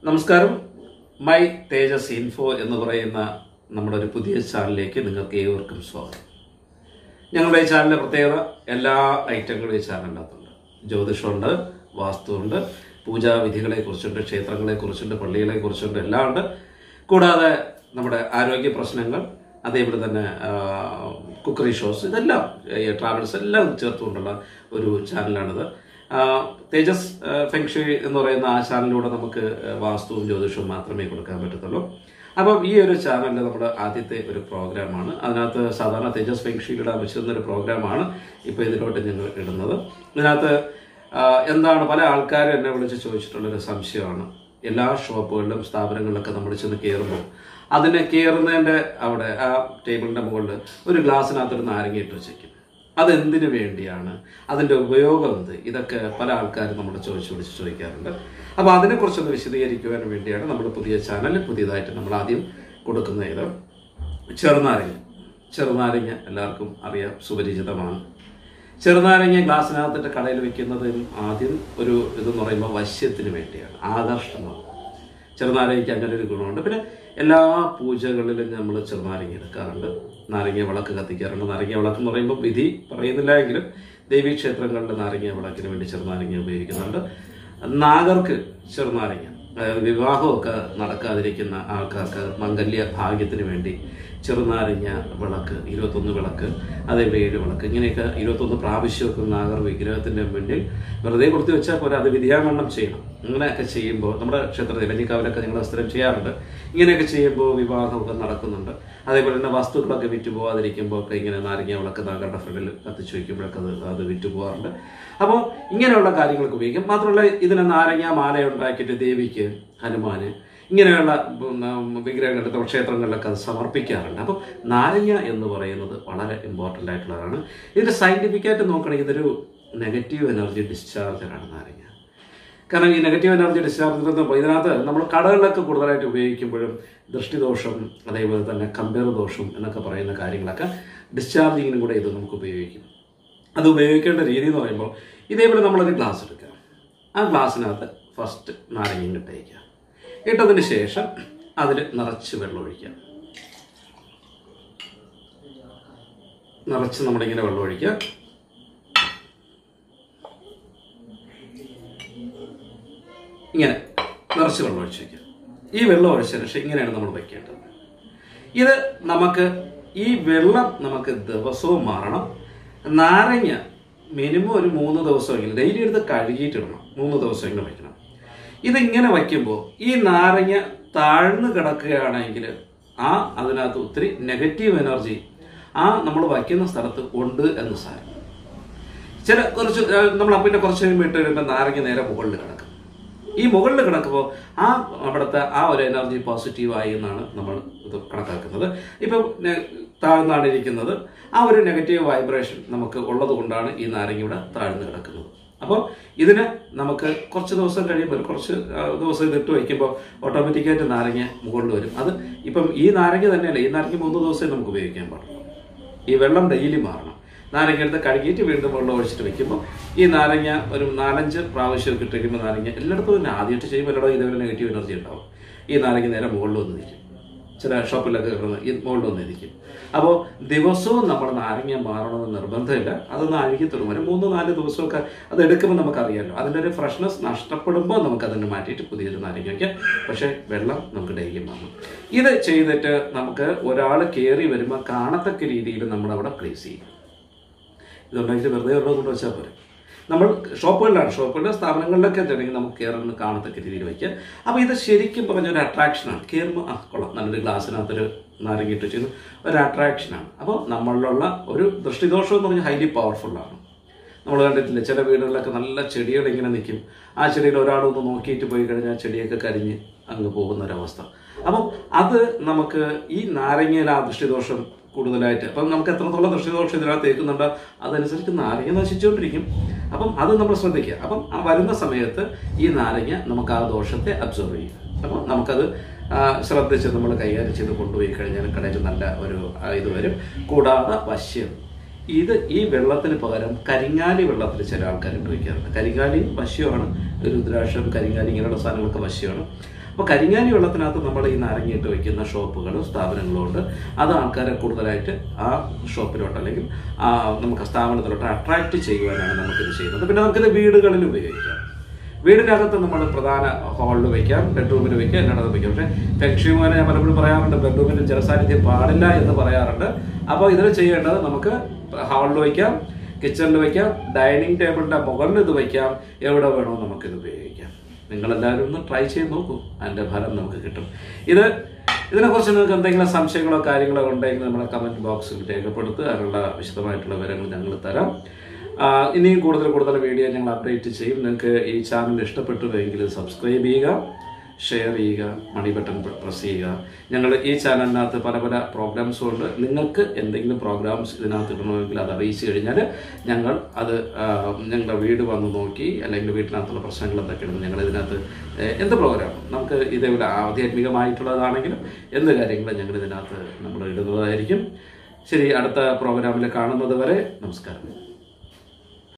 നമസ്കാരം my Tejas info എന്ന് പറയുന്ന നമ്മുടെ ഒരു പുതിയ ചാനലിലേക്ക് നിങ്ങൾക്ക് ഏവർക്കും സ്വാഗതം ഞങ്ങളുടെ ഈ ചാനലിലെ പ്രത്യേകത എല്ലാ ഐറ്റങ്ങളും ഈ ചാനലിനകത്തുണ്ട് ജ്യോതിഷമുണ്ട് വാസ്തുവുണ്ട് പൂജാവിധികളെ കുറിച്ചുണ്ട് ക്ഷേത്രങ്ങളെ കുറിച്ചുണ്ട് പള്ളികളെ കുറിച്ചുണ്ട് എല്ലാം ഉണ്ട് കൂടാതെ നമ്മുടെ ആരോഗ്യ പ്രശ്നങ്ങൾ അതേപോലെ തന്നെ ആ, കുക്കറി ഷോസ് ഇതെല്ലാം ഈ ട്രാവൽസ് എല്ലാം ചേർത്തുകൊണ്ടുള്ള ഒരു ചാനലാണിത് ആ, തേജസ് ആ, ഫെങ്ഷി എന്ന് പറയുന്ന ആ ചാനലിലൂടെ നമുക്ക് വാസ്തുവും ജ്യോതിഷവും മാത്രമേ കൊടുക്കാൻ പറ്റത്തുള്ളൂ അപ്പം ഈ ഒരു ചാനലിൽ നമ്മുടെ ആദ്യത്തെ ഒരു പ്രോഗ്രാമാണ് അതിനകത്ത് സാധാരണ തേജസ് ഫെങ്ഷിയിൽ ഇടാൻ വെച്ചിരുന്ന ഒരു പ്രോഗ്രാമാണ് ഇപ്പോൾ ഇതിലോട്ട് ഞങ്ങൾ ഇടുന്നത് ഇതിനകത്ത് ആ, എന്താണ് പല ആൾക്കാരും എന്നെ വിളിച്ച് ചോദിച്ചിട്ടുള്ളൊരു സംശയമാണ് എല്ലാ ഷോപ്പുകളിലും സ്ഥാപനങ്ങളിലൊക്കെ നമ്മൾ ചെന്ന് കയറുമ്പോൾ അതിനെ കയറുന്നതിൻ്റെ അവിടെ ആ ടേബിളിൻ്റെ മുകളിൽ ഒരു ഗ്ലാസ്സിനകത്തൊരു നാരങ്ങ ഇട്ട് വെച്ചേക്കും അതെന്തിനു വേണ്ടിയാണ് അതിൻ്റെ ഉപയോഗം എന്ത് ഇതൊക്കെ പല ആൾക്കാരും നമ്മുടെ ചോദിച്ചു വിളിച്ച് ചോദിക്കാറുണ്ട് അപ്പോൾ അതിനെക്കുറിച്ചൊന്ന് വിശദീകരിക്കുവാൻ വേണ്ടിയാണ് നമ്മൾ പുതിയ ചാനൽ പുതിയതായിട്ട് നമ്മൾ ആദ്യം കൊടുക്കുന്ന ഇത് ചെറുനാരങ്ങ ചെറുനാരങ്ങ എല്ലാവർക്കും അറിയാം സുപരിചിതമാണ് ചെറുനാരങ്ങ ഗ്ലാസ്സിനകത്തിട്ട് കടയിൽ വെക്കുന്നത് ആദ്യം ഒരു ഇതെന്ന് പറയുമ്പോൾ വശ്യത്തിന് വേണ്ടിയാണ് ആകർഷണമാണ് ചെറുനാരങ്ങയ്ക്ക് അങ്ങനെ ഒരു ഗുണമുണ്ട് പിന്നെ എല്ലാ പൂജകളിലും നമ്മൾ ചെറുനാരങ്ങ എടുക്കാറുണ്ട് നാരങ്ങ വിളക്ക് കത്തിക്കാറുണ്ട് നാരങ്ങ വിളക്ക് എന്ന് പറയുമ്പോൾ വിധി പറയുന്നില്ല എങ്കിലും ദേവീക്ഷേത്രങ്ങളിൽ നാരങ്ങ വിളക്കിന് വേണ്ടി ചെറുനാരങ്ങ ഉപയോഗിക്കുന്നുണ്ട് നാഗർക്ക് ചെറുനാരങ്ങ അതായത് വിവാഹമൊക്കെ നടക്കാതിരിക്കുന്ന ആൾക്കാർക്ക് മംഗല്യ ഭാഗ്യത്തിന് വേണ്ടി ചെറുനാരങ്ങ വിളക്ക് ഇരുപത്തൊന്ന് വിളക്ക് അതേപോലെ ഏഴ് വിളക്ക് ഇങ്ങനെയൊക്കെ ഇരുപത്തൊന്ന് പ്രാവശ്യമൊക്കെ നാഗർ വിഗ്രഹത്തിന്റെ മുന്നിൽ വെറുതെ കൊടുത്തു വെച്ചാൽ പോലെ അത് വിധിയാമണ്ണം ചെയ്യണം അങ്ങനെയൊക്കെ ചെയ്യുമ്പോൾ നമ്മുടെ ക്ഷേത്രത്തിൽ കഞ്ഞിക്കാവിലൊക്കെ ഞങ്ങൾ സ്ഥിരം ചെയ്യാറുണ്ട് ഇങ്ങനെയൊക്കെ ചെയ്യുമ്പോൾ വിവാഹമൊക്കെ നടക്കുന്നുണ്ട് അതേപോലെ തന്നെ വസ്തുക്കളൊക്കെ വിറ്റ് പോകാതിരിക്കുമ്പോൾ ഒക്കെ ഇങ്ങനെ നാരങ്ങ വിളക്ക് നാഗരുടെ ഫ്രണ്ടിൽ കത്തിച്ചു വയ്ക്കുമ്പോഴൊക്കെ അത് അത് വിറ്റ് പോകാറുണ്ട് അപ്പോൾ ഇങ്ങനെയുള്ള കാര്യങ്ങൾക്ക് ഉപയോഗിക്കും മാത്രമല്ല ഇതിന് നാരങ്ങ മാല ഉണ്ടാക്കിയിട്ട് ദേവിക്ക് ഹനുമാന് ഇങ്ങനെയുള്ള ഉം, വിഗ്രഹങ്ങളുടെ ക്ഷേത്രങ്ങളിലൊക്കെ അത് സമർപ്പിക്കാറുണ്ട് അപ്പോൾ നാരങ്ങ എന്ന് പറയുന്നത് വളരെ ഇമ്പോർട്ടൻ്റ് ആയിട്ടുള്ളതാണ് ഇതിൻ്റെ സയൻറ്റിഫിക്കായിട്ട് നോക്കുകയാണെങ്കിൽ ഇതൊരു നെഗറ്റീവ് എനർജി ഡിസ്ചാർജറാണ് നാരങ്ങ കാരണം ഈ നെഗറ്റീവ് എനർജി ഡിസ്ചാർജ് എന്ന് ഇതിനകത്ത് നമ്മൾ കടകളിലൊക്കെ കൂടുതലായിട്ട് ഉപയോഗിക്കുമ്പോഴും ദൃഷ്ടിദോഷം അതേപോലെ തന്നെ കമ്പയർ ദോഷം എന്നൊക്കെ പറയുന്ന കാര്യങ്ങളൊക്കെ ഡിസ്ചാർജിങ്ങിനും കൂടെ ഇത് നമുക്ക് ഉപയോഗിക്കും അത് ഉപയോഗിക്കേണ്ട രീതി എന്ന് പറയുമ്പോൾ ഇതേപോലെ നമ്മളൊരു ഗ്ലാസ് എടുക്കുക ആ ഗ്ലാസ്സിനകത്ത് ഫസ്റ്റ് നാരങ്ങയും ഇട്ടേക്കുക ഇട്ടതിന് ശേഷം അതിൽ നിറച്ച് വെള്ളം ഒഴിക്കുക നിറച്ച് നമ്മളിങ്ങനെ വെള്ളം ഒഴിക്കുക ഇങ്ങനെ നിറച്ച് വെള്ളം ഒഴിച്ച് വയ്ക്കുക ഈ വെള്ളം ഒഴിച്ചതിന് ശേഷം ഇങ്ങനെയാണ് നമ്മൾ വയ്ക്കേണ്ടത് ഇത് നമുക്ക് ഈ വെള്ളം നമുക്ക് ദിവസവും മാറണം നാരങ്ങ മിനിമം ഒരു മൂന്ന് ദിവസമെങ്കിലും ഡെയിലി എടുത്ത് കഴുകിയിട്ടിടണം മൂന്ന് ദിവസമെങ്കിലും വയ്ക്കണം ഇതിങ്ങനെ വയ്ക്കുമ്പോൾ ഈ നാരങ്ങ താഴ്ന്നു കിടക്കുകയാണെങ്കിൽ ആ അതിനകത്ത് ഒത്തിരി നെഗറ്റീവ് എനർജി ആ നമ്മൾ വയ്ക്കുന്ന സ്ഥലത്ത് ഉണ്ട് എന്ന് സാരം ചില കുറച്ച് ആ, നമ്മൾ പിന്നെ കുറച്ച് കഴിയുമ്പോൾ ഇട്ട് കഴിയുമ്പോൾ നാരങ്ങ നേരെ മുകളിൽ കിടക്കും ഈ മുകളിൽ കിടക്കുമ്പോൾ ആ അവിടുത്തെ ആ ഒരു എനർജി പോസിറ്റീവായി എന്നാണ് നമ്മൾ ഇത് കണക്കാക്കുന്നത് ഇപ്പം നെ- താഴ്ന്നാണ് ഇരിക്കുന്നത് ആ ഒരു നെഗറ്റീവ് വൈബ്രേഷൻ നമുക്ക് ഉള്ളത് കൊണ്ടാണ് ഈ നാരങ്ങ ഇവിടെ താഴ്ന്നു കിടക്കുന്നത് അപ്പോൾ ഇതിന് നമുക്ക് കുറച്ച് ദിവസം കഴിയുമ്പോൾ കുറച്ച് ആ, ദിവസം ഇതിട്ട് വയ്ക്കുമ്പോൾ ഓട്ടോമാറ്റിക്കായിട്ട് നാരങ്ങ മുകളിൽ വരും അത് ഇപ്പം ഈ നാരങ്ങ തന്നെയല്ല ഈ നാരങ്ങ മൂന്ന് ദിവസമേ നമുക്ക് ഉപയോഗിക്കാൻ പാടുള്ളൂ ഈ വെള്ളം ഡെയിലി മാറണം നാരങ്ങ എടുത്ത് കഴുകിയിട്ട് വീണ്ടും വെള്ളം ഒഴിച്ചിട്ട് വെക്കുമ്പോൾ ഈ നാരങ്ങ ഒരു നാലഞ്ച് പ്രാവശ്യം ഇട്ടിരിക്കുന്ന നാരങ്ങ എല്ലായിടത്തും തന്നെ ആദ്യമായിട്ട് ചെയ്യുമ്പോൾ എല്ലായിടത്തും ഇതേപോലെ നെഗറ്റീവ് എനർജി ഉണ്ടാവും ഈ നാരങ്ങ നേരെ മുകളിൽ വന്ന് നിൽക്കും ചില ഷോപ്പിലൊക്കെ കിടന്ന് ഈ മുകളിൽ വന്ന് ഇരിക്കും അപ്പോൾ ദിവസവും നമ്മൾ നാരങ്ങ മാറണമെന്ന് നിർബന്ധമില്ല അതൊന്ന് അഴുകി തുടങ്ങും ഒരു മൂന്ന് നാല് ദിവസമൊക്കെ അത് എടുക്കുമ്പോൾ നമുക്കറിയാമല്ലോ അതിൻ്റെ ഒരു ഫ്രഷ്നെസ് നഷ്ടപ്പെടുമ്പോൾ നമുക്ക് അതിന് മാറ്റിയിട്ട് പുതിയൊരു നാരങ്ങ വയ്ക്കാം പക്ഷേ വെള്ളം നമുക്ക് ഡെയിലി മാറണം ഇത് ചെയ്തിട്ട് നമുക്ക് ഒരാൾ കയറി വരുമ്പോൾ കാണത്തക്ക രീതിയിൽ നമ്മളവിടെ പ്ലേസ് ചെയ്യും ഇതുണ്ടെങ്കിൽ വെറുതെ ഉള്ളത് കൊണ്ട് വെച്ചാൽ പോരെ നമ്മൾ ഷോപ്പുകളിലാണ് ഷോപ്പുകളിലെ സ്ഥാപനങ്ങളിലൊക്കെ തുടങ്ങി നമുക്ക് കയറുന്ന കാണത്തക്ക രീതിയിൽ വയ്ക്കുക അപ്പോൾ ഇത് ശരിക്കും പറഞ്ഞ ഒരു അട്രാക്ഷനാണ് കയറുമ്പോൾ ആ കൊള്ളാം നല്ലൊരു ഗ്ലാസ്സിനകത്തൊരു നാരങ്ങിട്ട് ചെയ്യുന്ന ഒരു അട്രാക്ഷനാണ് അപ്പോൾ നമ്മളിലുള്ള ഒരു ദൃഷ്ടിദോഷം എന്ന് പറഞ്ഞാൽ ഹൈലി പവർഫുള്ളാണ് നമ്മൾ കണ്ടിട്ടില്ല ചില വീടുകളിലൊക്കെ നല്ല ചെടികൾ ഇങ്ങനെ നിൽക്കും ആ ചെടിയിൽ ഒരാളൊന്ന് നോക്കിയിട്ട് പോയി കഴിഞ്ഞാൽ ആ ചെടിയൊക്കെ കരിഞ്ഞ് അങ്ങ് പോകുന്ന ഒരവസ്ഥ അപ്പം അത് നമുക്ക് ഈ നാരങ്ങയിൽ ആ ദൃഷ്ടിദോഷം കൂടുതലായിട്ട് അപ്പം നമുക്ക് എത്രത്തോളം ദൃഷ്ടിദോഷം ഇതിനകത്ത് തേക്കുന്നുണ്ടോ അതനുസരിച്ച് നാരങ്ങ നശിച്ചുകൊണ്ടിരിക്കും അപ്പം അത് നമ്മൾ ശ്രദ്ധിക്കുക അപ്പം ആ വരുന്ന സമയത്ത് ഈ നാരങ്ങ നമുക്ക് ആ ദോഷത്തെ അബ്സോർവ് ചെയ്യും അപ്പം നമുക്കത് ആ, ശ്രദ്ധിച്ച് നമ്മൾ കൈകാര്യം ചെയ്ത് കൊണ്ടുപോയി കഴിഞ്ഞാൽ കടയിൽ നല്ല ഒരു ആ, ഇത് വരും കൂടാതെ വശ്യം ഇത് ഈ വെള്ളത്തിന് പകരം കരിങ്ങാലി വെള്ളത്തിൽ ചില ആൾക്കാർ ഇട്ട് വയ്ക്കാറുണ്ട് കരിങ്ങാലി വശ്യമാണ് രുദ്രാക്ഷം കരിങ്ങാലി ഇങ്ങനെയുള്ള സാധനങ്ങളൊക്കെ വശ്യമാണ് അപ്പോൾ കരിങ്ങാലി വെള്ളത്തിനകത്ത് നമ്മൾ ഈ നാരങ്ങയിട്ട് വയ്ക്കുന്ന ഷോപ്പുകളും സ്ഥാപനങ്ങളും ഉണ്ട് അത് ആൾക്കാരെ കൂടുതലായിട്ട് ആ ഷോപ്പിലോട്ട് അല്ലെങ്കിൽ ആ നമുക്ക് ആ സ്ഥാപനത്തിലോട്ട് അട്രാക്റ്റ് ചെയ്യുവാനാണ് നമുക്കിത് ചെയ്യുന്നത് പിന്നെ നമുക്കിത് വീടുകളിൽ ഉപയോഗിക്കാം വീടിനകത്ത് നമ്മൾ പ്രധാന ഹാളിൽ വയ്ക്കാം ബെഡ്റൂമിൽ വയ്ക്കാം എല്ലായിടത്തും വയ്ക്കാം പക്ഷേ ഫെങ്ഷിമാനെ ഞാൻ പലപ്പോഴും പറയാറുണ്ട് ബെഡ്റൂമിൽ ജലസാന്നിധ്യം പാടില്ല എന്ന് പറയാറുണ്ട് അപ്പോൾ ഇതിൽ ചെയ്യേണ്ടത് നമുക്ക് ഹാളിൽ വയ്ക്കാം കിച്ചണിൽ വയ്ക്കാം ഡൈനിങ് ടേബിളിന്റെ മുകളിൽ ഇത് വയ്ക്കാം എവിടെ വേണോ നമുക്കിത് ഉപയോഗിക്കാം നിങ്ങളെല്ലാവരും ഒന്ന് ട്രൈ ചെയ്ത് നോക്കൂ അതിന്റെ ഫലം നമുക്ക് കിട്ടും ഇത് ഇതിനെക്കുറിച്ച് നിങ്ങൾക്ക് എന്തെങ്കിലും സംശയങ്ങളോ കാര്യങ്ങളോ ഉണ്ടെങ്കിൽ നമ്മുടെ കമന്റ് ബോക്സിൽ രേഖപ്പെടുത്തുക അതിനുള്ള വിശദമായിട്ടുള്ള വിവരങ്ങൾ ഞങ്ങൾ തരാം ആ, ഇനിയും കൂടുതൽ കൂടുതൽ വീഡിയോ ഞങ്ങൾ അപ്ഡേറ്റ് ചെയ്യും നിങ്ങൾക്ക് ഈ ചാനൽ ഇഷ്ടപ്പെട്ടുവെങ്കിൽ സബ്സ്ക്രൈബ് ചെയ്യുക ഷെയർ ചെയ്യുക മണി ബട്ടൺ പ്രസ് ചെയ്യുക ഞങ്ങൾ ഈ ചാനലിനകത്ത് പല പല പ്രോഗ്രാംസും ഉണ്ട് നിങ്ങൾക്ക് എന്തെങ്കിലും പ്രോഗ്രാംസ് ഇതിനകത്ത് ഇടണമെങ്കിൽ അത് അറിയിച്ചു കഴിഞ്ഞാൽ ഞങ്ങൾ അത് ആ, ഞങ്ങളുടെ വീട് വന്ന് നോക്കി അല്ലെങ്കിൽ വീട്ടിനകത്തുള്ള പ്രശ്നങ്ങൾ എന്തൊക്കെയാണ് ഞങ്ങൾ ഇതിനകത്ത് ഏ, എന്ത് പ്രോഗ്രാം നമുക്ക് ഇതേപോലെ ആധ്യാത്മികമായിട്ടുള്ളതാണെങ്കിലും എന്ത് കാര്യങ്ങളും ഞങ്ങൾ ഇതിനകത്ത് നമ്മൾ ഇടുന്നതായിരിക്കും ശരി അടുത്ത പ്രോഗ്രാമിൽ കാണുന്നത് വരെ നമസ്കാരം